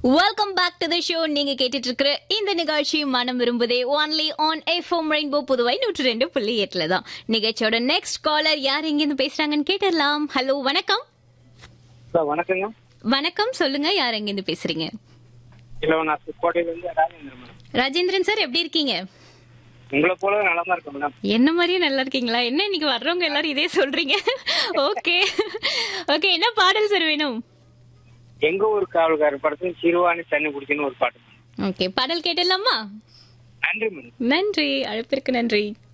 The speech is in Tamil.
welcome back to the show நீங்க கேட்டுட்டு இருக்கிற இந்த நிகழ்ச்சி மனம் விரும்புதே only on FM rainbow Puduvai நூற்று ரெண்டு புள்ளி எட்டுல தான் நிகழ்ச்சியோட நெக்ஸ்ட் காலர் யார் எங்கிருந்து பேசுறாங்கன்னு கேட்டுடலாம் ஹலோ வணக்கம் சார் வணக்கங்க வணக்கம் சொல்லுங்க யார் எங்கிருந்து பேசுறீங்க இல்லை நான் கோட்டையிலேருந்து ராஜேந்திரன் மேடம் ராஜேந்திரன் சார் எப்படி இருக்கீங்க உங்களை போல நலமா இருக்கேன் மேடம் என்ன மாதிரியே நல்லா இருக்கீங்களா என்ன இன்னைக்கு வர்றவங்க எல்லாரும் இதே சொல்றீங்க ஓகே ஓகே என்ன பாடல் சார் வேணும் எங்க ஊர் காவல்காரர் படத்துல சிறுவாணி தண்ணி குடிக்கணும் ஒரு பாட்டு ஓகே பாடல் கேட்டுடலாமா நன்றி மேடம் நன்றி அழைப்பிற்கு நன்றி